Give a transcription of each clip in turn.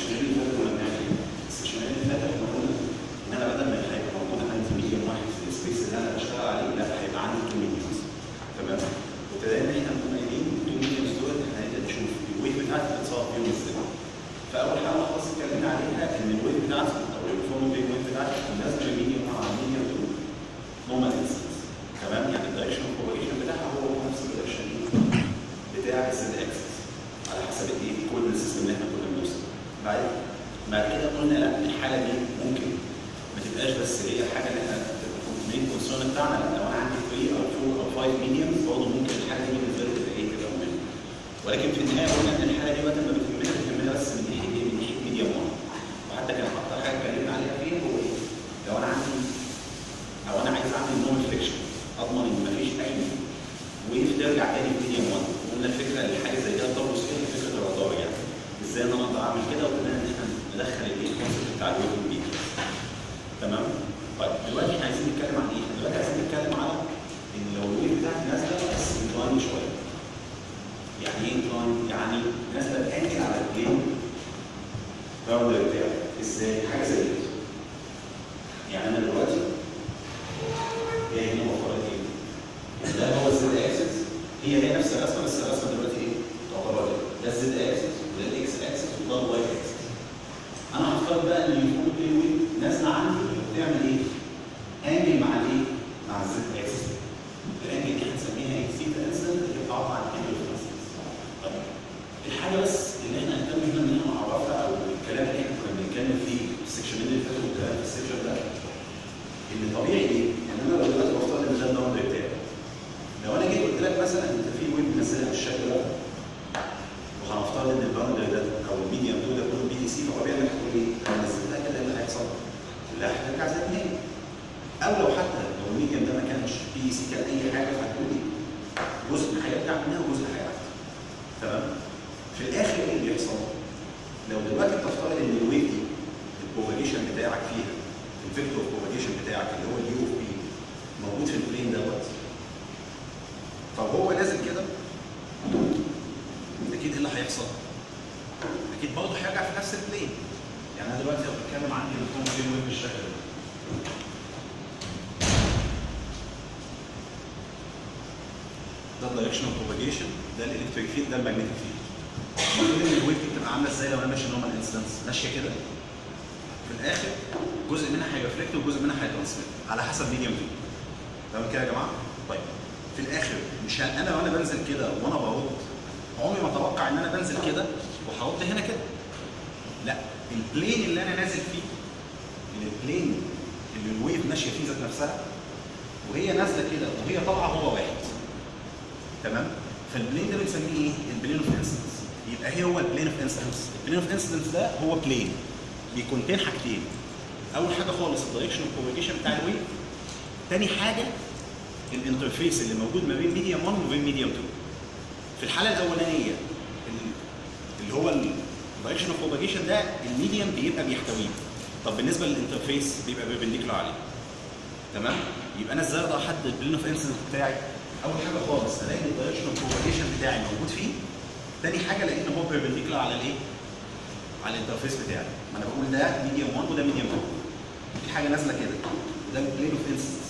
السيشنين اللي فاتوا كنا بنعمل ايه؟ السيشنين اللي فاتوا احنا قلنا ان انا بدل ما هيبقى موجود عندي ميديم واحد في السبيس اللي انا بشتغل عليه لا هيبقى عندي تو ميديمز تمام؟ وابتدينا ان احنا نكون قايلين التو ميديمز دول احنا هنبدا نشوف الويف بتاعتي بتتصرف فيهم ازاي. فاول حاجه خلاص اتكلمنا عليها ان الويف بتاعتي او الفورم بين ويف بتاعتي نازله ميديم مع ميديم تو نورمال انستنس تمام؟ يعني الدايركشن اوف بروباجيشن بتاعها هو نفس الدايركشن بتاع السيد اكسس على حسب الايه كود السيستم اللي احنا كنا بنوصل بعد بعد كده قلنا لا الحاله دي ممكن ما تبقاش بس هي الحاجه اللي احنا المين كونسيرن بتاعنا لا لو انا عندي 3 او 4 او 5 ميديمز برضه ممكن الحاله دي بالنسبه لي تبقى ايه تبقى مهمه ولكن في النهايه قلنا ان الحاله دي بدل ما بتهمنا بتهمنا بس من ناحيه ايه؟ من ناحيه ميديم 1 وحتى كان اكتر حاجه اتكلمنا عليها فين هو ايه؟ لو انا عندي او انا عايز اعمل نون فليكشن اضمن ان مفيش اي ويف ترجع تاني في ميديم 1 قلنا الفكره اللي حاجه زي كده تربط فيها فكره الرادار يعني ازاي ان انا اقدر اعمل كده وكمان ان احنا ندخل الايه الكونسيبت بتاع الويف والميديا تمام طيب دلوقتي احنا عايزين نتكلم عن ايه؟ احنا دلوقتي عايزين نتكلم على ان لو الويف بتاعتي نازله بس انكلاين شويه يعني ايه انكلاين؟ يعني نازله بانكل على البلين باوندر بتاعي ازاي؟ حاجه زي كده يعني انا دلوقتي جاي هنا وفرت ايه؟ ده هو الزد اكسس هي هي نفس الرسمه بس الرسمه دلوقتي ايه؟ تعتبر ايه؟ ده الزد اكسس وده الاكس اكسس وده الواي اكسس. انا هفترض بقى ان الفول بي ويف نازله عندي وبتعمل ايه؟ انجل مع الايه؟ مع الزد اكسس. الانجل دي هنسميها ايه؟ سيتا انسنت اللي بتعبر عن الانجل اوف طيب الحاجه بس اللي احنا هنهتم بيها ان احنا نعرفها او الكلام اللي احنا كنا بنتكلم فيه في السكشنين اللي فاتوا والكلام في السكشن ده ان طبيعي ايه؟ ان انا لو دلوقتي بفترض ان ده الداون بتاعي لو انا جيت قلت لك مثلا انت في ويب منزلها بالشكل ده وهنفترض ان الباوندري ده او الميديم دول ده كله بي تي سي فطبيعي انك هتقول ايه؟ لو نزلتها كده ايه اللي هيحصل؟ لا هترجع زي ما هي او لو حتى لو الميديم ده ما كانش بي تي سي كان اي حاجه فهتقول ايه؟ جزء هيرجع منها وجزء هيرجع تمام؟ في الاخر ايه اللي بيحصل؟ لو دلوقتي بتفترض ان الويف دي البروباجيشن بتاعك فيها الفيكتور بروباجيشن بتاعك اللي هو اليو اوف بي موجود في البلين دوت طب هو نازل كده اكيد ايه اللي هيحصل؟ اكيد برضه هيرجع في نفس البلين يعني انا دلوقتي لو بتكلم عندي الكون بلين ويف بالشكل ده ده الدايركشن اوف بروباجيشن ده الالكتريك فيلد ده الماجنتيك فيلد المفروض ان الويف دي بتبقى عامله ازاي لو انا ماشي نورمال انستنس ماشيه كده في الاخر جزء منها هيرفلكت وجزء منها هيترانسميت على حسب ميديم فيو تمام كده يا جماعه؟ طيب في الاخر مش ه- انا وانا بنزل كده وانا برد عمري ما اتوقع ان انا بنزل كده وهرد هنا كده لا البلين اللي انا نازل فيه البلين اللي الويف ماشيه فيه ذات نفسها وهي نازله كده وهي طالعه هو واحد تمام فالبلين ده بنسميه ايه؟ البلين اوف انسيدنس يبقى هي هو البلين اوف انسيدنس البلين اوف انسيدنس ده هو بلين بيكونتين حاجتين اول حاجه خالص الدايركشن اوف بروباجيشن بتاع الويف تاني حاجه الانترفيس اللي موجود ما بين ميديوم 1 وبين ميديوم 2 في الحاله الاولانيه ال- اللي هو الدايركشن اوف بروباجيشن ده الميديوم بيبقى بيحتويه طب بالنسبه للانترفيس بيبقى بيربنديكولار عليه تمام يبقى انا ازاي اقدر احدد البلين اوف انسنس بتاعي اول حاجه خالص الاقي الدايركشن اوف بروباجيشن بتاعي موجود فيه تاني حاجه الاقي ان هو بيربنديكولار على الايه على الانترفيس بتاعي ما انا بقول ده ميديوم 1 وده ميديوم 2 في حاجه نازله كده وده البلين اوف انسنس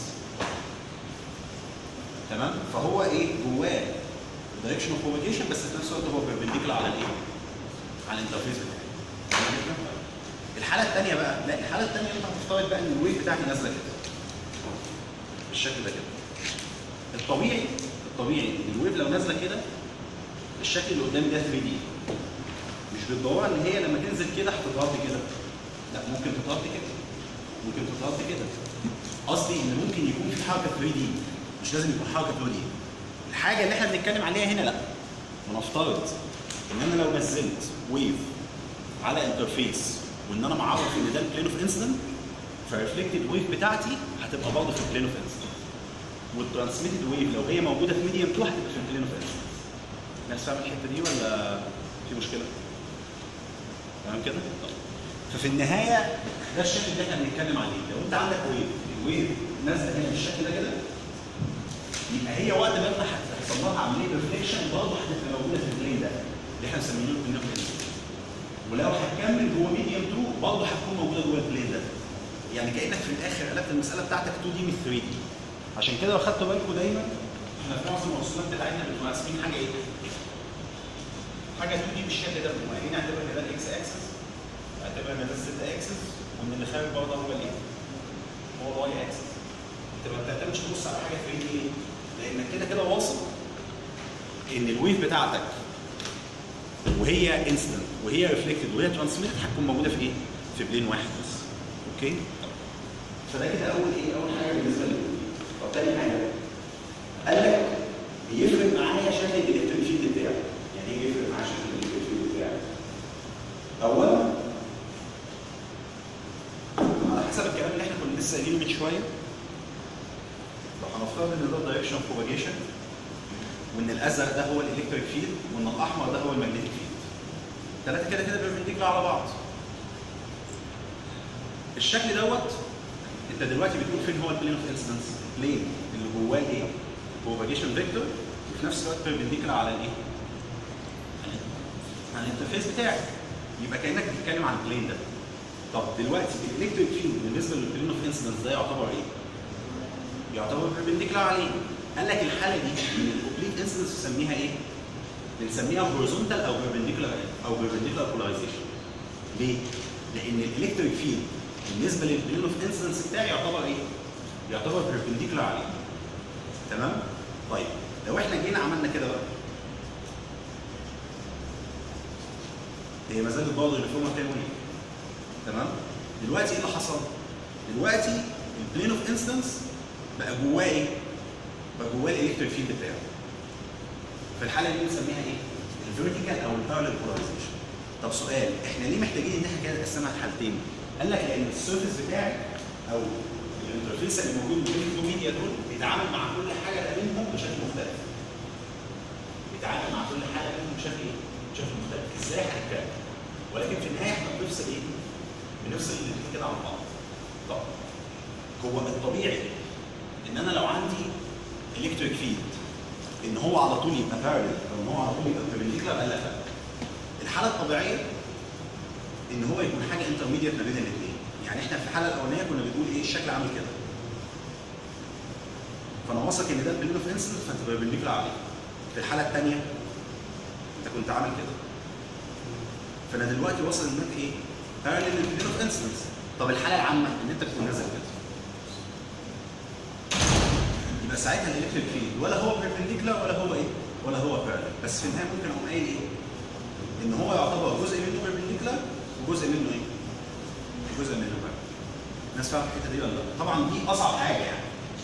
تمام فهو ايه جواه دايركشن اوف بروباجيشن بس في نفس الوقت هو بيربنديكولار على الايه على الانترفيس بتاعي تمام كده؟ الحاله الثانيه بقى لا الحاله الثانيه انت هتفترض بقى ان الويف بتاعتي نازله كده بالشكل ده كده الطبيعي الطبيعي ان الويف لو نازله كده الشكل اللي قدامي ده 3 دي مش بالضروره ان هي لما تنزل كده هتترد كده لا ممكن تترد كده ممكن تترد كده قصدي ان ممكن يكون في حركه 3 دي مش لازم يكون حركه 2 دي الحاجه اللي احنا بنتكلم عليها هنا لا ونفترض ان انا لو نزلت ويف على انترفيس وان انا معرف ان ده البلين اوف انسيدنت فالريفلكتد ويف بتاعتي هتبقى برضه في البلين اوف انسيدنت والترانسميتد ويف لو هي موجوده في ميديوم 2 هتبقى في البلين اوف انسيدنت الناس فاهمه الحته دي ولا في مشكله؟ تمام كده؟ طيب. ففي النهايه ده الشكل اللي احنا بنتكلم عليه لو انت عندك ويف الويف نازله هنا بالشكل ده كده يبقى هي وقت ما انت هتحصل لها عمليه ريفليكشن برضه هتبقى موجوده في البلين ده اللي احنا مسمينه البلين اوف انسيدنت ولو هتكمل جوه وميديوم 2 برضه هتكون موجوده جوه البلين ده يعني كانك في الاخر قلبت المساله بتاعتك 2 دي من 3 دي عشان كده لو خدتوا بالكم دايما احنا في معظم الرسومات بتاعتنا بنبقى مقسمين حاجه ايه؟ حاجه 2 دي بالشكل ده بنبقى قايلين اعتبر ان ده الاكس اكسس اعتبر ان ده الزد اكسس وان اللي خارج برضه هو الايه؟ هو الواي اكسس انت ما بتعتمدش تبص على حاجه 3 دي ليه؟ لانك كده كده واثق ان الويف بتاعتك وهي انستنت وهي ريفلكتد وهي ترانسميتد هتكون موجوده في ايه؟ في بلين واحد بس. اوكي؟ فده كده اول ايه؟ اول حاجه بالنسبه لي. طب تاني حاجه قال لك بيفرق معايا شكل الالكتريك فيلد بتاعي. يعني ايه بيفرق معايا شكل الالكتريك فيلد بتاعي؟ اولا على حسب الكلام اللي احنا كنا لسه قايلينه من شويه لو هنفترض ان ده الدايركشن بروباجيشن وان الازرق ده هو الالكتريك فيلد وان الاحمر ده هو الماجنتيك فيلد. الثلاثه كده كده بيربنديكولار على بعض. الشكل دوت انت دلوقتي بتقول فين هو البلين اوف انسيدنس؟ البلين اللي جواه الايه؟ بروباجيشن فيكتور وفي نفس الوقت بيربنديكولار على الايه؟ على الانترفيس بتاعك. يبقى كانك بتتكلم عن البلين ده. طب دلوقتي الالكتريك فيلد بالنسبه للبلين اوف انسيدنس ده يعتبر ايه؟ يعتبر بيربنديكولار عليه. قال لك الحاله دي من الاوبليك انسيدنس بنسميها ايه؟ بنسميها هوريزونتال او بيربنديكولار او بيربنديكولار بولاريزيشن. ليه؟ لان الالكتريك فيلد بالنسبه للبلين اوف انسيدنس بتاعي يعتبر ايه؟ يعتبر بيربنديكولار عليه. تمام؟ طيب لو احنا جينا عملنا كده بقى هي ما زالت برضه الريفورمه بتعمل ايه؟ تمام؟ دلوقتي ايه اللي حصل؟ دلوقتي البلين اوف انسيدنس بقى جواه ايه؟ بقى جواه الالكتريك فيلد بتاعه. في الحاله دي بنسميها ايه؟ الفيرتيكال او البارallel بولاريزيشن. طب سؤال احنا ليه محتاجين ان احنا كده نقسمها لحالتين؟ قال لك لان السيرفيس بتاعي او الانترفيس اللي موجود بين التو ميديا دول بيتعامل مع كل حاجه بينهم بشكل مختلف. بيتعامل مع كل حاجه بينهم بشكل ايه؟ بشكل مختلف. ازاي هنتكلم؟ ولكن في النهايه احنا بنفصل ايه؟ بنفصل الاثنين كده عن بعض. طب هو الطبيعي ان انا لو عندي الكتريك فيلد ان هو على طول يبقى بارل او ان هو على طول يبقى بيربنديكولار قال لا الحاله الطبيعيه ان هو يكون حاجه انترميديت ما بين الاثنين يعني احنا في الحاله الاولانيه كنا بنقول ايه الشكل عامل كده فانا واثق ان ده البلين اوف انسنس فانت بيربنديكولار عليه في الحاله الثانيه انت كنت عامل كده فانا دلوقتي واصل ان انت ايه بارل للبلين اوف انسنس طب الحاله العامه ان انت تكون نازل كده يبقى ساعتها الالكتريك فيلد ولا هو بيربنديكولار ولا هو ايه؟ ولا هو بارallel بس في النهايه ممكن اقوم قايل ايه؟ ان هو يعتبر جزء منه بيربنديكولار وجزء منه ايه؟ جزء منه بارallel الناس فاهمه الحته دي ولا لا؟ طبعا دي اصعب حاجه يعني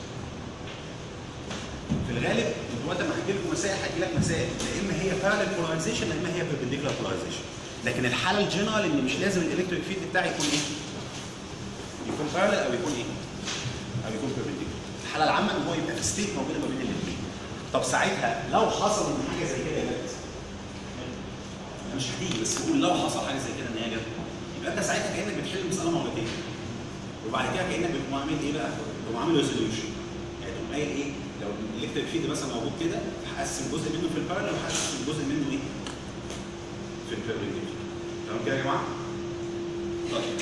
في الغالب انتوا وقت ما هحكي لكم مسائل هحكي لك مسائل يا اما هي بارallel polarization يا اما هي perpendicular polarization لكن الحاله الجنرال ان مش لازم الالكتريك فيلد بتاعي يكون ايه؟ يكون parallel او يكون ايه؟ او يكون perpendicular الحاله العامه ان هو يبقى في ستيت موجوده ما بين الاثنين طب ساعتها لو حصل ان حاجه زي كده جت مش هتيجي بس بقول لو حصل حاجه زي كده ان هي جت يبقى انت ساعتها كانك بتحل المساله مرتين وبعد كده كانك بتقوم عامل ايه بقى؟ بتقوم عامل ريزوليوشن يعني تقوم قايل ايه؟ لو الالكتريك فيلد مثلا موجود كده هقسم جزء منه في البارallel وهقسم جزء منه ايه؟ في البيربنديكولار تمام كده يا جماعه؟ طيب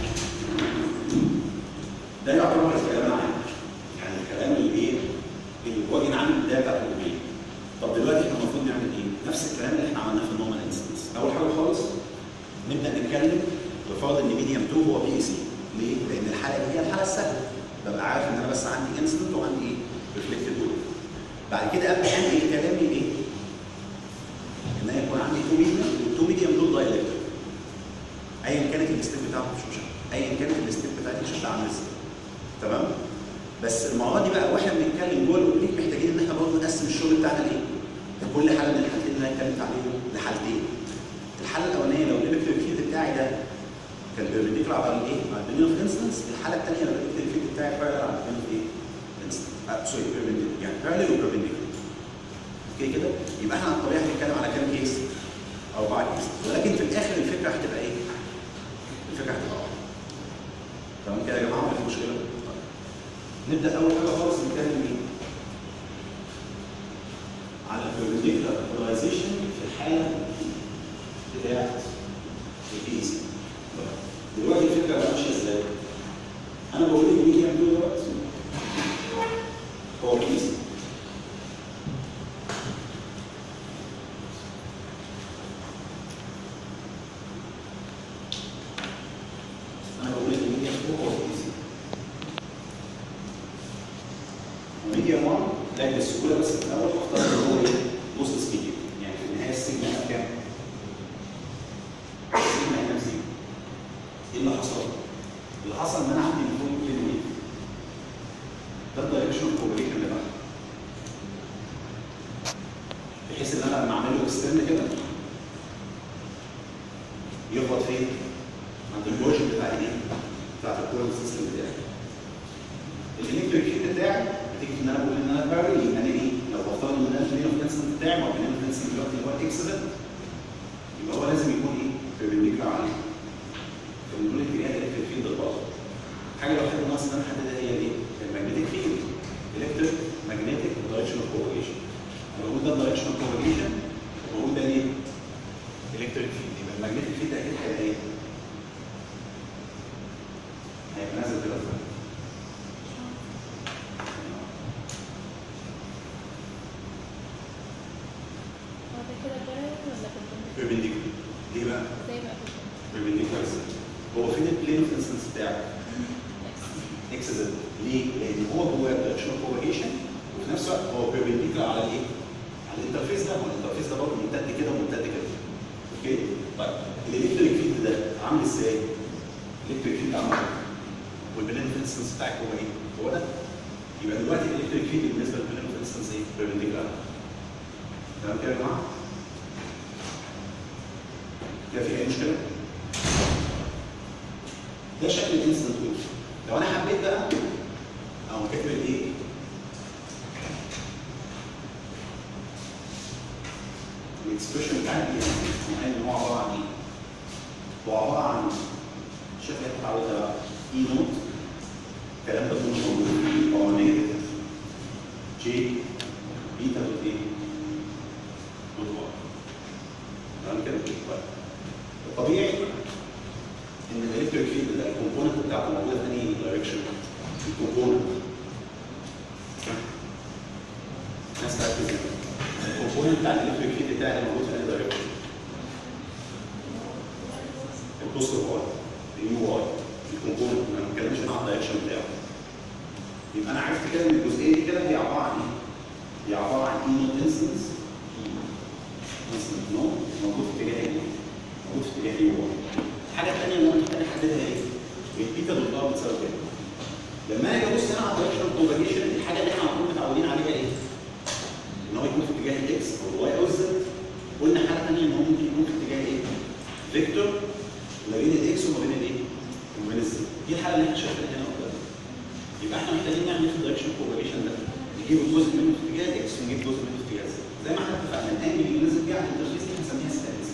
ده يعتبر الكلام العام يعني الكلام اللي ايه؟ اللي هو جينا عامل البدايه بتاعت الاوبين طب دلوقتي احنا المفروض نعمل ايه؟ نفس الكلام اللي احنا عملناه في النورمال انستنس اول حاجه خالص نبدا نتكلم بفرض ان ميديوم 2 هو بي سي ليه؟ لان الحاله دي هي الحاله السهله ببقى عارف ان انا بس عندي انستنت وعندي ايه؟ ريفلكتد ويف بعد كده ابدا انقل كلامي ايه؟ ان انا يكون عندي 2 ميديوم وال2 ميديوم دول دايلكتر ايا كانت الستيب بتاعته مش مشكله ايا كانت الستيب بتاعتي شكلها عامل ازاي تمام؟ بس المره دي بقى واحنا بنتكلم جوه الاوبليك محتاجين ان احنا برضه نقسم الشغل بتاعنا لايه؟ في كل حاله من الحالتين اللي انا اتكلمت عليهم لحالتين. الحاله الاولانيه لو الالكتريك فيلد بتاعي ده كان بيربنديكولار على الايه؟ على البلين اوف انستنس، الحاله الثانيه لو الالكتريك فيلد بتاعي بارallel على البلين اوف ايه؟ انستنس. آه سوري بيربنديكولار يعني بارallel وبيربنديكولار. اوكي كده؟ يبقى احنا على الطبيعه هنتكلم على كام كيس؟ اربعه كيس، ولكن في الاخر الفكره هتبقى ايه؟ الفكره هتبقى واحده. تمام كده يا جماعه ولا في مشكله؟ نبدا اول حاجه خالص نتكلم ايه؟ على البيربنديكولار بولاريزيشن في الحاله بتاعت البي سي. دلوقتي الفكره بقى ماشيه ازاي؟ انا بقول لك ميديم تو دلوقتي هو كيس انا بقول لك ميديم تو هو كيس ميديم 1 لا للسهوله بس في الاول اختار اللي هو ايه؟ نص سبيد يعني في النهايه السيجما هنا كام؟ السيجما هنا بزيرو ايه اللي حصل؟ اللي حصل ان انا عندي الفوق بلين ويف ده الدايركشن كوبريشن اللي بقى بحيث ان انا لما اعمل له اكسترن كده يخبط فين؟ عند الجورجن بتاع الايه؟ بتاعت الكورنت سيستم بتاعي الالكتريك فيلد بتاعي نتيجه ان انا بقول ان انا باري يبقى انا ايه؟ لو بفترض ان انا البلين اوف انسنت بتاعي ما هو البلين اوف انسنت دلوقتي اللي هو اكسلنت يبقى هو لازم يكون ايه؟ بيربنديكولار عليه فبنقول اتجاه الالكتريك فيلد الباطل حاجه الوحيده اللي ناقص ان انا احددها هي ايه؟ الماجنتيك فيلد الكتريك ماجنتيك دايركشنال كوبريشن انا بقول ده دايركشنال كوبريشن وبقول ده ايه؟ الكتريك فيلد يبقى الماجنتيك فيلد اكيد هيبقى ايه؟ هيبقى نازل كده فوق. هو ده كده بارل ولا perpendicular؟ بيربنديكولار ليه بقى؟ ازاي بقى perpendicular؟ بيربنديكولار ازاي؟ هو فين البلين اوف انستنس بتاعك؟ Yes. اكس زد ليه؟ لان هو جواه دايركشنال كوبريشن وفي نفس الوقت هو بيربنديكولار على الايه؟ على الانترفيس ده هو الانترفيس ده برضه ممتد كده وممتد كده اوكي؟ طيب الالكتريك فيلد ده عامل ازاي؟ الالكتريك فيلد عامل كده والبلين اوف انستنس بتاعك هو ايه؟ هو ده يبقى دلوقتي الالكتريك فيلد بالنسبه للبلين اوف انستنس ايه؟ بيربنديكولار تمام كده يا جماعه؟ كده في اي مشكله؟ ده شكل الانستنت ويف لو انا حبيت بقى او كاتب ايه؟ الاكسبريشن بتاع الايه؟ ان هو عباره عن ايه؟ هو عباره عن شكل اتعودت بقى اي نوت الكلام ده كله موجود في باور نيجاتيف جي بيتا دوت ايه؟ دوت واي تمام كده؟ طيب الطبيعي ان الالكتريك فيلد ده الكومبوننت بتاعته موجوده في انهي دايركشن؟ الكومبوننت ناس تركز هنا الكومبوننت بتاع الالكتريك فيلد بتاعي اللي موجود في انهي دايركشن؟ البوزيتيف واي اليو واي الكومبوننت ما بنتكلمش هنا عن الدايركشن بتاعه يبقى انا عرفت كده ان الجزئيه دي كده هي عباره عن ايه؟ هي عباره عن اي نوت انستنس انستنس نو موجود في اتجاه ايه؟ موجود في اتجاه يو واي الحاجه الثانيه اللي انا محتاج احددها ايه؟ البيتا دوت ار بتساوي كام؟ لما انا اجي ابص هنا على الدايركشن كومبانيشن الحاجه اللي احنا على طول متعودين عليها ايه؟ ان هو يكون في اتجاه الاكس او الواي او الزد قلنا حاجه ثانيه ان هو ممكن يكون في اتجاه ايه؟ فيكتور ما بين الاكس وما بين الايه؟ وما بين الزد دي الحاله اللي احنا شايفينها هنا قدامنا يبقى احنا محتاجين نعمل ايه في الدايركشن كومبانيشن ده؟ نجيب جزء منه في اتجاه الاكس ونجيب جزء منه في اتجاه الزد زي ما احنا اتفقنا الانجل اللي نزل بيه على الانترفيس دي هنسميها ستاتس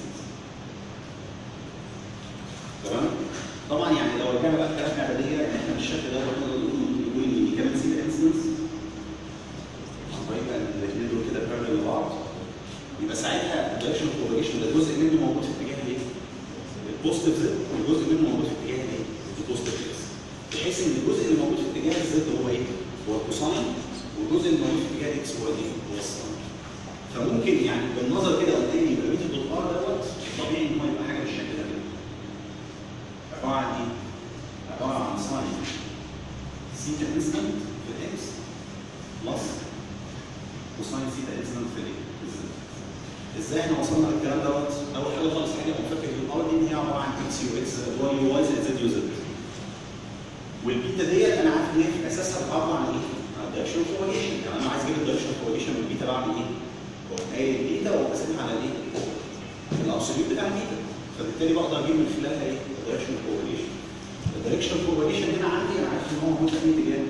تمام؟ طبعا يعني لو رجعنا بقى الكلام اعداديه ان احنا بالشكل ده برضه نقول نقول ان دي كمان سيب انسنس عن طريق بقى ان الاثنين دول كده بيرمل لبعض يبقى ساعتها الدايركشن كوبريشن ده جزء منه موجود في اتجاه الايه؟ البوزيتيف زد وجزء منه موجود في اتجاه الايه؟ البوزيتيف اكس بحيث ان الجزء اللي موجود في اتجاه الزد هو ايه؟ هو الكوساين والجزء اللي موجود في اتجاه الاكس هو الايه؟ هو الساين فممكن يعني بالنظر كده قدامي يبقى بيتا دوت ار دوت طبيعي ان هو يبقى حاجه بالشكل ده كده عباره عن ايه؟ عباره عن ساين سيتا انستنت في الاكس بلس كوساين سيتا انستنت في الايه؟ في الزد ازاي احنا وصلنا للكلام دوت؟ اول حاجه خالص حاجه مفكر الار دي ان هي عباره عن اكس يو اكس واي يو واي زائد زد يو زد والبيتا ديت انا عارف ان هي في اساسها بتعبر عن ايه؟ عن الدايركشن كواليشن يعني انا عايز اجيب الدايركشن كواليشن من البيتا بعمل ايه؟ بقوم قايل البيتا وبقسمها على الايه؟ الابسوليوت بتاع البيتا فبالتالي بقدر اجيب من خلالها ايه؟ الدايركشن كواليشن الدايركشن كواليشن هنا عندي انا عارف ان هو موجود في اي اتجاه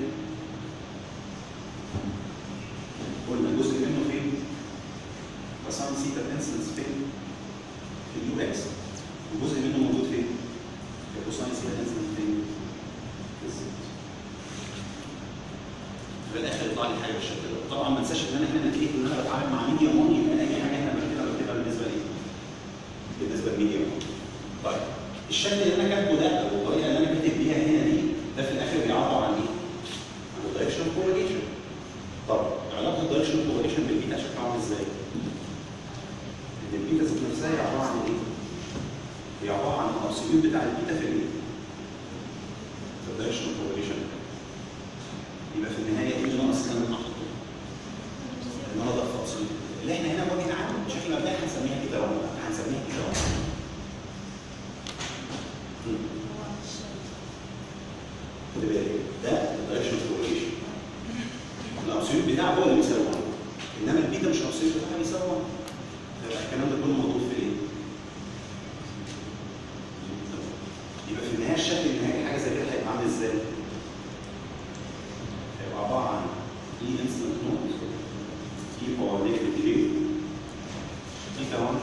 قلنا جزء منه فين؟ كوساين سيتا انسنس فين؟ في اليو اكس وجزء منه موجود فين؟ في كوساين سيتا انسنس فين؟ في الزد في الاخر يطلع لي حاجه بالشكل ده طبعا ما انساش ان انا هنا نتيجه ان انا بتعامل مع ميديا 1 يبقى اي حاجه هنا بكتبها بكتبها بالنسبه لي بالنسبه لميديا 1 طيب الشكل اللي انا كاتبه ده او الطريقه اللي انا كاتب بيها هنا دي ده في الاخر بيعبر عن ايه؟ عن الدايركشن بروباجيشن طب علاقه الدايركشن بروباجيشن بالبيتا شكلها عامل ازاي؟ ان البيتا ذات نفسها هي عباره عن ايه؟ هي عباره عن الابسوليوت بتاع البيتا في الايه؟ في الدايركشن بروباجيشن يبقى في النهايه ايه اللي ناقص كان انا احطه؟ ان انا اضغط ابسوليوت اللي احنا هنا بوجه عام بشكل مبدئي هنسميها كده هنسميها كده هو مش خد بالك ده الدايركشن بروباجيشن الابسوليوت بتاعه هو اللي بيساوي 1 انما البيتا مش الابسوليوت بتاعها بيساوي 1 فيبقى الكلام ده كله موجود في ايه؟ يبقى في النهايه الشكل النهائي حاجه زي كده هيبقى عامل ازاي؟ هيبقى عباره عن اي انستنت نوت اي باور نيجاتيف ايه ثيتا 1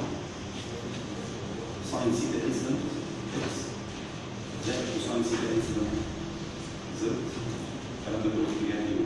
ساين سيتا انستنت اكس زائد كوساين سيتا انستنت زد الكلام ده كله في يعني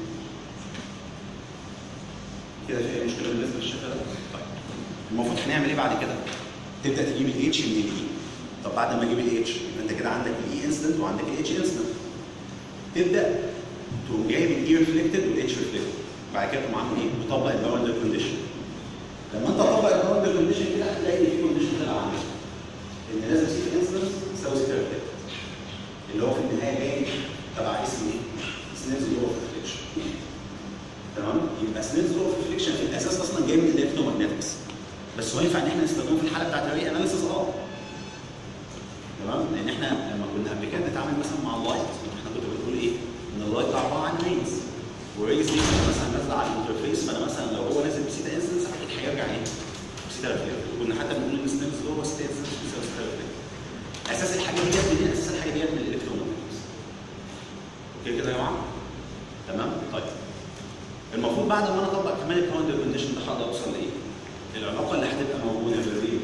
كده في اي مشكله بالنسبه للشكل ده؟ طيب المفروض هنعمل ايه بعد كده؟ تبدا تجيب الاتش من الاي طب بعد ما اجيب الاتش يبقى انت كده عندك الاي انستنت وعندك الاتش انستنت تبدا تقوم جايب الاي ريفلكتد والاتش ريفلكتد بعد كده تقوم عامل ايه؟ مطبق الباوندر كونديشن لما انت تطبق الباوندر كونديشن كده هتلاقي ان في كونديشن طلع عندك ان لازم سيتا انستنس تساوي سيتا ريفلكتد اللي هو في النهايه جاي تبع اسم ايه؟ سنيلز لو اوف ريفليكشن تمام؟ يبقى سنيلز لو اوف ريفليكشن في الاساس اصلا جاي من الالكترومagنetics بس هو ينفع ان احنا نستخدمه في الحاله بتاعت الري اناليسيس اه تمام؟ لان احنا لما كنا قبل كده نتعامل مثلا مع اللايت احنا كنا بنقول ايه؟ ان اللايت ده عباره عن ريز والريز دي مثلا نازله على الانترفيس فانا مثلا لو هو نازل بسيتا انستنس اكيد هيرجع ايه؟ بسيتا ريفلكتد كنا حتى بنقول ان سنيلز لو هو سيتا انستنس بيساوي سيتا ريفلكتد اساس الحاجه دي جت منين؟ اساس الحاجه دي جت من الالكترومagnetics اوكي كده يا جماعه؟ تمام؟ طيب المفروض بعد ما انا اطبق كمان الباوندر كونديشن ده هقدر اوصل لايه؟ العلاقه اللي هتبقى موجوده في الريل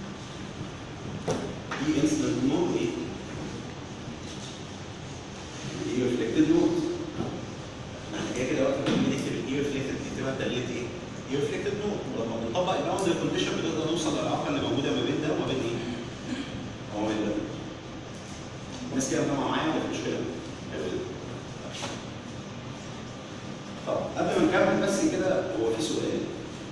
دي انسنت نود ايه؟ دي ريفلكتد نود احنا كده كده وقت ما بنكتب الاي ريفلكتد بنكتبها بدلاله ايه؟ اي ريفلكتد نود ولما بنطبق الباوندر كونديشن بنقدر نوصل للعلاقه اللي موجوده ما بين ده وما بين ايه؟ وما بين ده الناس كده فاهمه معايا ولا في مشكله؟ حلو. طب قبل ما نكمل بس كده هو في سؤال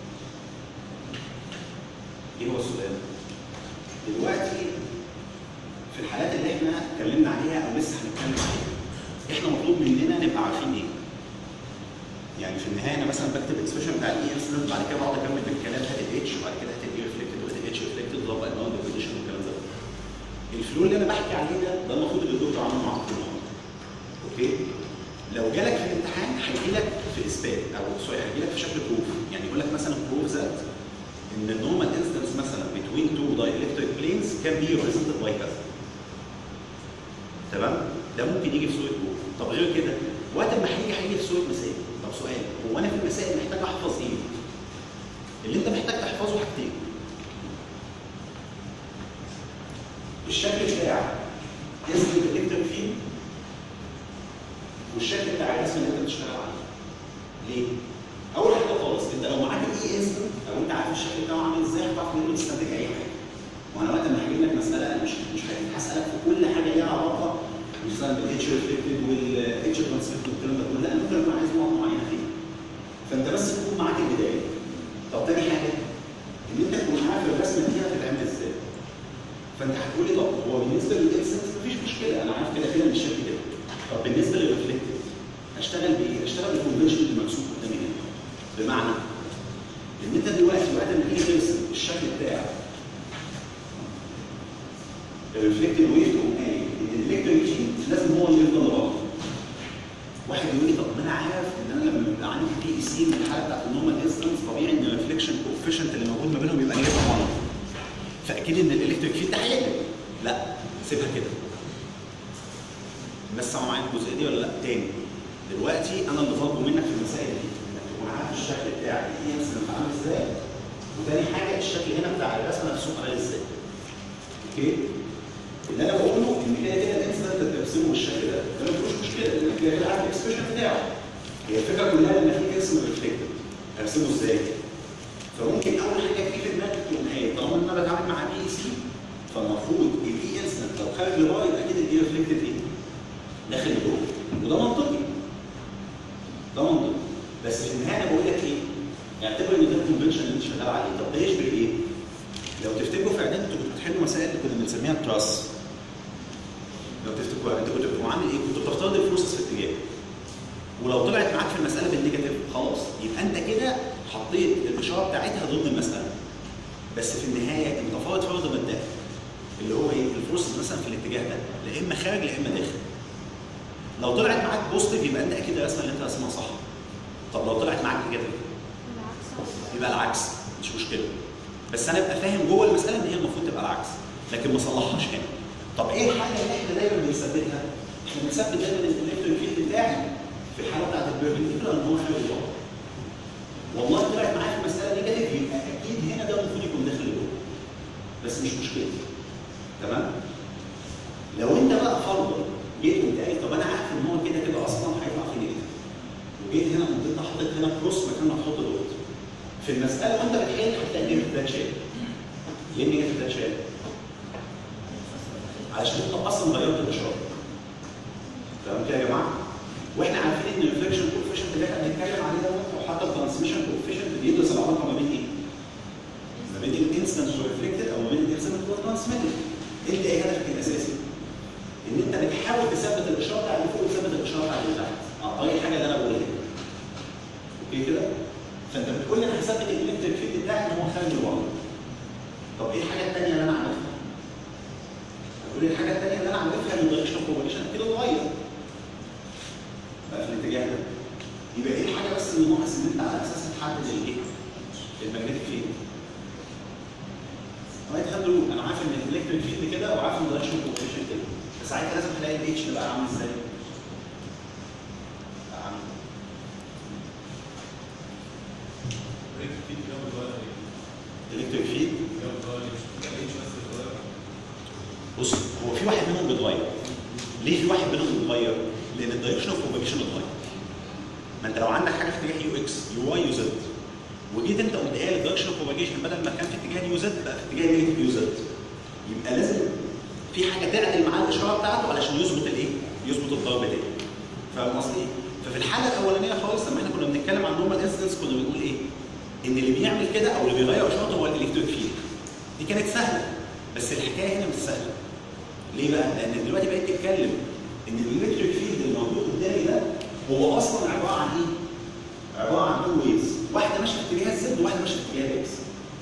ايه هو السؤال؟ دلوقتي في الحالات اللي احنا اتكلمنا عليها او لسه هنتكلم عليها احنا مطلوب مننا نبقى عارفين ايه؟ يعني في النهايه انا مثلا بكتب الاكسبريشن بتاع الاي انسلنت بعد كده بقعد اكمل بالكلام هات الاتش وبعد كده هات الاي ريفلكتد وهات الاتش ريفلكتد ضرب النون ديفينيشن والكلام ده الفلو اللي انا بحكي عليه ده ده المفروض اللي الدكتور عامله مع الطلاب اوكي لو جالك في الامتحان هيجي لك في اثبات او سوري هيجي لك في شكل بروف يعني يقول لك مثلا بروف ذات ان النورمال انستنس مثلا between two dielectric planes can be represented by كذا تمام ده ممكن يجي في صوره بروف طب غير كده وقت ما هيجي هيجي في صوره مسائل طب سؤال هو انا في المسائل محتاج احفظ ايه؟ اللي انت محتاج تحفظه حاجتين الشكل بتاع اسم الالكتريك فيلد والشكل بتاع الرسم اللي انت بتشتغل عليه. ليه؟ اول حاجه خالص انت لو معاك الاي انستنت او انت عارف الشكل بتاعه عامل ازاي هتعرف منه تستنتج اي حاجه. وانا وقت ما هجيب لك مساله انا مش مش هسالك في كل حاجه ليها علاقه مثلا بالاتش ريفلكتد والاتش ترانسميت والكلام ده كله لا انا ممكن اكون عايز نقط معينه فيه. فانت بس تكون معاك البدايه. طب تاني حاجه ان انت تكون عارف الرسمه دي هتتعمل ازاي. فانت هتقول لي طب هو بالنسبه للانسنس مفيش مشكله انا عارف كده كده مش شكل كده. طب بالنسبه للريفلكتد اشتغل بايه؟ اشتغل بالكونفنشن اللي مرسوم قدامي هنا. بمعنى ان انت دلوقتي بعد ما تيجي ترسم الشكل بتاع الريفلكتد ويف تقوم قايل ان الالكتريك فيلد لازم هو اللي يفضل لبره. واحد يقول لي طب ما انا عارف ان انا لما بيبقى عندي بي اي سي من الحاله بتاعت النورمال انستنس طبيعي ان الريفليكشن كوفيشنت اللي موجود ما بينهم يبقى نيجاتيف 1 فاكيد ان الالكتريك فيلد ده هيقلب لا سيبها كده الناس سامعه معايا الجزئيه دي ولا لا؟ تاني دلوقتي انا اللي طالبه منك في المسائل دي انك تكون عارف الشكل بتاع الاي انستنت عامل ازاي وتاني حاجه الشكل هنا بتاع الرسمه نفسه عامل ازاي اوكي اللي انا بقوله ان كده كده الانستنت انت بترسمه بالشكل ده ده ما فيهوش مشكله لان كده كده عارف الاكسبريشن بتاعه هي الفكره كلها لما تيجي ترسم الريفلكتد ارسمه ازاي؟ فممكن اول حاجه تيجي في دماغك تقوم قايل طالما ان انا بتعامل مع بي اي سي فالمفروض الاي انستنت خارج لبره يبقى اكيد الايه ريفلكتد ايه؟ داخل لجوه وده منطقي ده منطقي بس في النهايه انا بقول لك ايه؟ اعتبر ان ده الكونفنشن اللي انت شغال عليه طب ده يشبه ايه؟ لو تفتكروا في اعداد انتوا كنتوا بتحلوا مسائل اللي كنا بنسميها تراس لو تفتكروا انت كنت بتبقوا عامل ايه؟ كنت بتفترض الفلوسس في اتجاه ولو طلعت معاك في المساله بالنيجاتيف خلاص يبقى انت كده حطيت الاشاره بتاعتها ضمن المساله بس في النهايه انت فارض فرض مبدئي اللي هو ايه؟ الفلوسس مثلا في الاتجاه ده لا اما خارج لا اما داخل لو طلعت معاك بوزيتيف يبقى انت اكيد الرسمه اللي انت راسمها صح طب لو طلعت معاك نيجاتيف بالعكس يبقى العكس مش مشكله بس انا ابقى فاهم جوه المساله ان هي المفروض تبقى العكس لكن ما اصلحهاش هنا طب ايه الحاجه اللي احنا دايما بنثبتها؟ احنا بنثبت دايما الالكتريك فيلد بتاعي في الحاله بتاعت البيربنديكولار ان هو خارج لبره والله طلعت معايا في المساله نيجاتيف يبقى اكيد هنا ده المفروض يكون داخل لجوه بس مش مشكلتي تمام؟ لو انت بقى فرضا جيت وانت قايل طب انا عارف ان هو كده كده اصلا هيطلع في نيجاتيف وجيت هنا قمت انت حطيت هنا كروس مكان ما تحط دوت في المساله وانت بتحل هتلاقي النيجاتيف ده اتشال ليه النيجاتيف ده اتشال؟ علشان انت اصلا غيرت الاشاره تمام كده يا جماعه؟ واحنا عارفين ان الريفلكشن كوفيشنت اللي احنا بنتكلم عليه دوت او حتى الترانسميشن كوفيشنت بيدرس العلاقه ما بين ايه؟ ما بين الانسنت والريفلكتد او ما بين الانسنت والترانسميتد انت ايه هدفك الاساسي؟ ان انت بتحاول تثبت الاشاره بتاع اللي فوق وتثبت الاشاره بتاع اللي تحت عن طريق الحاجه اللي انا بقولها دي. اوكي كده؟ فانت بتقول لي انا هثبت الالكتريك فيلد بتاعي ان هو خارج لبره. طب ايه الحاجه الثانيه اللي انا عارفها؟ هتقول لي الحاجه الثانيه اللي انا عارفها ان الدايركشن كومبينيشن كده اتغير. بقى في الاتجاه ده. يبقى ايه الحاجه بس اللي ناقص ان انت على اساسها تحدد الايه؟ الماجنتيك فيلد. رايت هاند رول انا عارف ان الالكتريك فيلد كده وعارف ان الدايركشن كومبينيشن كده. بس ساعتها لازم تلاقي الاتش ده بقى عامل ازاي؟ بقى عامل الكتريك فيلد بص هو في واحد منهم بيتغير ليه في واحد منهم بيتغير؟ لان الدايركشن اوف بروباجيشن اتغير ما انت لو عندك حاجه في اتجاه يو اكس يو واي يو زد وجيت انت قمت قايل الدايركشن اوف بروباجيشن بدل ما كان في اتجاه يو زد بقى في اتجاه نيجاتيف يو زد يبقى لازم في حاجه تعدل معاه الاشاره بتاعته علشان يظبط الايه؟ يظبط الضرب تاني فاهم قصدي ايه؟ ففي الحاله الاولانيه خالص لما احنا كنا بنتكلم عن نورمال انسيدنس كنا بنقول ايه؟ ان اللي بيعمل كده او اللي بيغير اشارته هو الالكتريك فيلد دي كانت سهله بس الحكايه هنا مش سهله ليه بقى؟ لان دلوقتي بقيت تتكلم ان الالكتريك فيلد اللي موجود قدامي ده هو اصلا عباره عن ايه؟ عباره عن تو ويز واحده ماشيه في اتجاه الزد وواحده ماشيه في اتجاه الاكس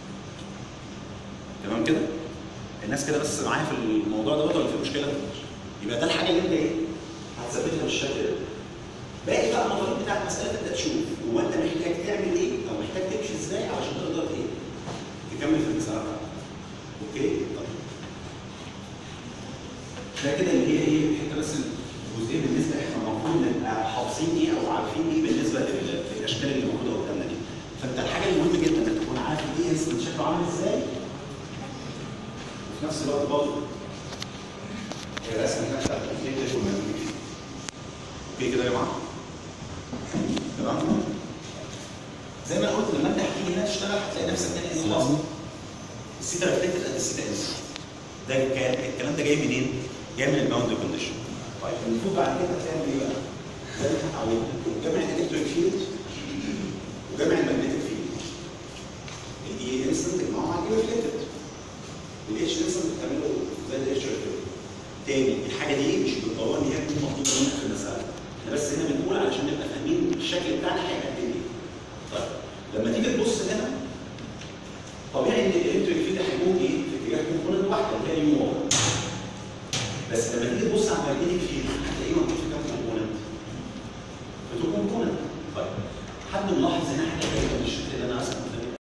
تمام كده؟ الناس كده بس معايا في الموضوع دوت ولا في مشكله؟ يبقى ده الحاجه اللي انت ايه؟ هتثبتها بالشكل ده. باقي بقى المطالب بتاعت المساله تبدا تشوف هو انت محتاج تعمل ايه او محتاج تمشي ازاي علشان تقدر ايه؟ تكمل في المساله بتاعتك. اوكي؟ طيب. ده كده اللي هي ايه؟ الحته بس الجزئيه بالنسبه احنا المفروض نبقى حافظين ايه او عارفين ايه بالنسبه لل- للاشكال اللي موجوده قدامنا دي. فانت الحاجه المهمه جدا انك تكون عارف الاي اس شكله عامل ازاي وفي نفس الوقت برضه الرسم بتاعت الكتف والمنوي اوكي كده يا جماعه؟ تمام؟ زي ما قلت لما انت هتيجي هنا تشتغل هتلاقي نفسك تاني ان خلاص السيتا ريفلكتد قد السيتا انس ده كان الكلام ده جاي منين؟ جاي من الباوند كونديشن طيب المفروض بعد كده تعمل ايه بقى؟ زي ما احنا اتعودنا جمع الالكتريك فيلد وجمع المagnetic فيلد الاي انستنت تجمعه مع الاي ريفلكتد الاتش انستنت بتعمله زي الاتش ريفلكتد تاني الحاجه دي مش بالضروره ان هي تكون مطلوبه منك في المساله احنا بس هنا بنقول علشان نبقى فاهمين الشكل بتاعنا هيقدم ايه طيب لما تيجي تبص هنا طبيعي ان الالكتريك فيلد هيكون ايه في اتجاه كومبوننت واحده اللي هي يو 1 بس لما تيجي تبص على المagnetic فيلد هتلاقيه